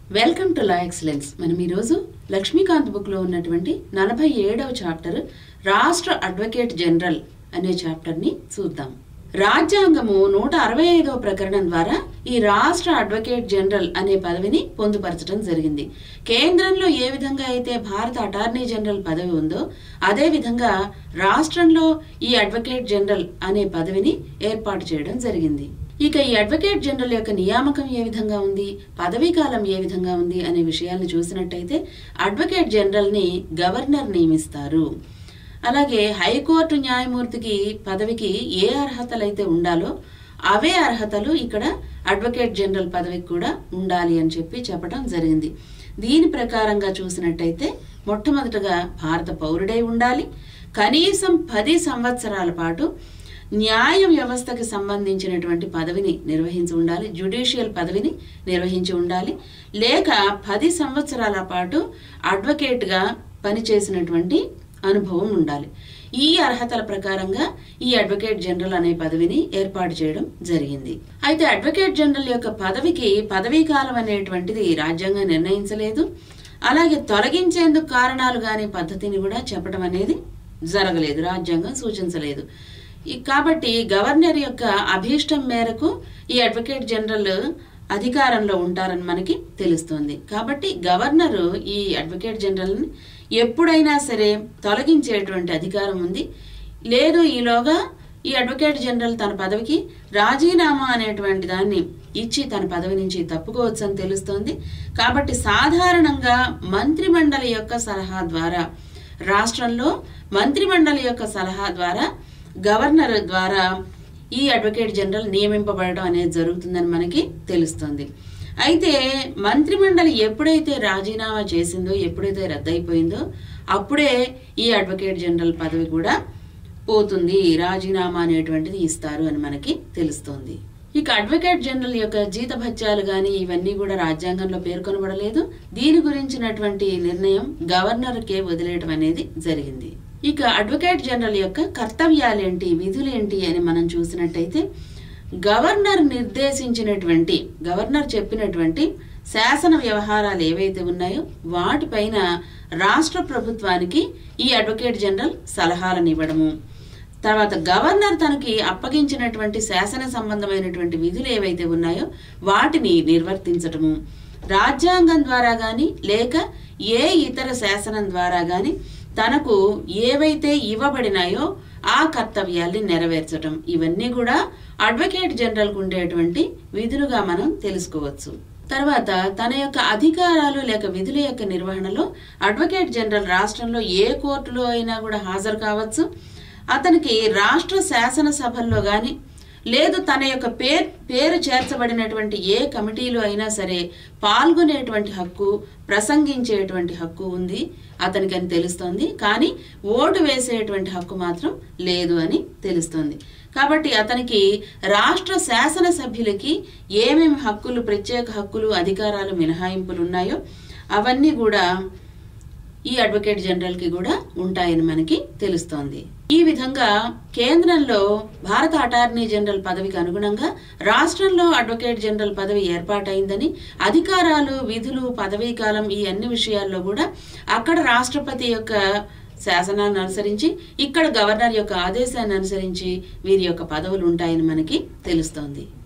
welcome to law excellence మనం ఈరోజు Lakshmikanth book లో ఉన్నటువంటి నలభై ఏడవ చాప్టర్ రాష్ట్ర అడ్వకేట్ జనరల్ అనే చాప్టర్ ని చూద్దాం రాజ్యాంగము నూట అరవై ఐదవ ప్రకరణం ద్వారా ఈ రాష్ట్ర అడ్వకేట్ జనరల్ అనే పదవిని పొందుపరచడం జరిగింది కేంద్రంలో ఏ విధంగా అయితే భారత అటార్నీ జనరల్ పదవి ఉందో అదే విధంగా రాష్ట్రంలో ఈ అడ్వకేట్ జనరల్ అనే పదవిని ఏర్పాటు చేయడం జరిగింది ఇక ఈ అడ్వకేట్ జనరల్ యొక్క నియామకం ఏ విధంగా ఉంది పదవీ కాలం ఏ విధంగా ఉంది అనే విషయాలను చూసినట్టయితే అడ్వకేట్ జనరల్ ని గవర్నర్ నియమిస్తారు అలాగే హైకోర్టు న్యాయమూర్తికి పదవికి ఏ అర్హతలు అయితే ఉండాలో అవే అర్హతలు ఇక్కడ అడ్వకేట్ జనరల్ పదవికి కూడా ఉండాలి అని చెప్పి చెప్పడం జరిగింది దీని ప్రకారంగా చూసినట్టయితే మొట్టమొదటగా భారత పౌరుడై ఉండాలి కనీసం పది సంవత్సరాల పాటు న్యాయ వ్యవస్థకి సంబంధించినటువంటి పదవిని నిర్వహించి ఉండాలి జ్యుడిషియల్ పదవిని నిర్వహించి ఉండాలి లేక పది సంవత్సరాల పాటు అడ్వకేట్గా పనిచేసినటువంటి అనుభవం ఉండాలి ఈ అర్హతల ప్రకారంగా ఈ అడ్వకేట్ జనరల్ అనే పదవిని ఏర్పాటు చేయడం జరిగింది అయితే అడ్వకేట్ జనరల్ యొక్క పదవికి పదవీ కాలం అనేటువంటిది రాజ్యాంగం నిర్ణయించలేదు అలాగే తొలగించేందుకు కారణాలు గాని పద్ధతిని కూడా చెప్పడం అనేది జరగలేదు రాజ్యాంగం సూచించలేదు ఈ- కాబట్టి గవర్నర్ యొక్క అభీష్టం మేరకు ఈ అడ్వకేట్ జనరల్ అధికారంలో ఉంటారని మనకి తెలుస్తుంది కాబట్టి గవర్నర్ ఈ అడ్వకేట్ జనరల్ ని ఎప్పుడైనా సరే తొలగించేటువంటి అధికారం ఉంది లేదు ఈలోగా ఈ అడ్వకేట్ జనరల్ తన పదవికి రాజీనామా అనేటువంటి దాన్ని ఇచ్చి తన పదవి నుంచి తప్పుకోవచ్చని తెలుస్తోంది కాబట్టి సాధారణంగా మంత్రిమండలి యొక్క సలహా ద్వారా రాష్ట్రంలో మంత్రిమండలి యొక్క సలహా ద్వారా గవర్నర్ ద్వారా ఈ అడ్వకేట్ జనరల్ నియమింపబడడం అనేది జరుగుతుందని మనకి తెలుస్తుంది అయితే మంత్రిమండలి ఎప్పుడైతే రాజీనామా చేసిందో ఎప్పుడైతే రద్దయిపోయిందో అప్పుడే ఈ అడ్వకేట్ జనరల్ పదవి కూడా పోతుంది రాజీనామా అనేటువంటిది ఇస్తారు అని మనకి తెలుస్తోంది ఇక అడ్వకేట్ జనరల్ యొక్క జీతభత్యాలు గాని ఇవన్నీ కూడా రాజ్యాంగంలో పేర్కొనబడలేదు దీని గురించినటువంటి నిర్ణయం గవర్నర్కే వదిలేయడం అనేది జరిగింది ఇక అడ్వకేట్ జనరల్ యొక్క కర్తవ్యాలేంటి విధులేంటి అని మనం చూసినట్టయితే గవర్నర్ నిర్దేశించినటువంటి గవర్నర్ చెప్పినటువంటి శాసన వ్యవహారాలు ఏవైతే ఉన్నాయో వాటిపైన రాష్ట్ర ప్రభుత్వానికి ఈ అడ్వకేట్ జనరల్ సలహాలను ఇవ్వడము తర్వాత గవర్నర్ తనకి అప్పగించినటువంటి శాసన సంబంధమైనటువంటి విధులు ఏవైతే ఉన్నాయో వాటిని నిర్వర్తించటము రాజ్యాంగం ద్వారా గాని లేక ఏ ఇతర శాసనం ద్వారా గాని తనకు ఏవైతే ఇవ్వబడినాయో ఆ కర్తవ్యాల్ని నెరవేర్చటం ఇవన్నీ కూడా అడ్వకేట్ జనరల్కు ఉండేటువంటి విధులుగా మనం తెలుసుకోవచ్చు తర్వాత తన యొక్క అధికారాలు లేక విధుల యొక్క నిర్వహణలో అడ్వకేట్ జనరల్ రాష్ట్రంలో ఏ కోర్టులో అయినా కూడా హాజరు కావచ్చు అతనికి రాష్ట్ర శాసనసభల్లో గాని లేదు తన యొక్క పేరు పేరు చేర్చబడినటువంటి ఏ కమిటీలో అయినా సరే పాల్గొనేటువంటి హక్కు ప్రసంగించేటువంటి హక్కు ఉంది అతనికి అని తెలుస్తోంది కానీ ఓటు వేసేటువంటి హక్కు మాత్రం లేదు అని తెలుస్తోంది కాబట్టి అతనికి రాష్ట్ర శాసన సభ్యులకి ఏమేమి హక్కులు ప్రత్యేక హక్కులు అధికారాలు మినహాయింపులు ఉన్నాయో అవన్నీ కూడా ఈ అడ్వకేట్ జనరల్ కి కూడా ఉంటాయని మనకి తెలుస్తోంది ఈ విధంగా కేంద్రంలో భారత అటార్నీ జనరల్ పదవికి అనుగుణంగా రాష్ట్రంలో అడ్వకేట్ జనరల్ పదవి ఏర్పాటైందని అధికారాలు విధులు పదవీ కాలం ఈ అన్ని విషయాల్లో కూడా అక్కడ రాష్ట్రపతి యొక్క శాసనాన్ని అనుసరించి ఇక్కడ గవర్నర్ యొక్క ఆదేశాన్ని అనుసరించి వీరి యొక్క పదవులు ఉంటాయని మనకి తెలుస్తోంది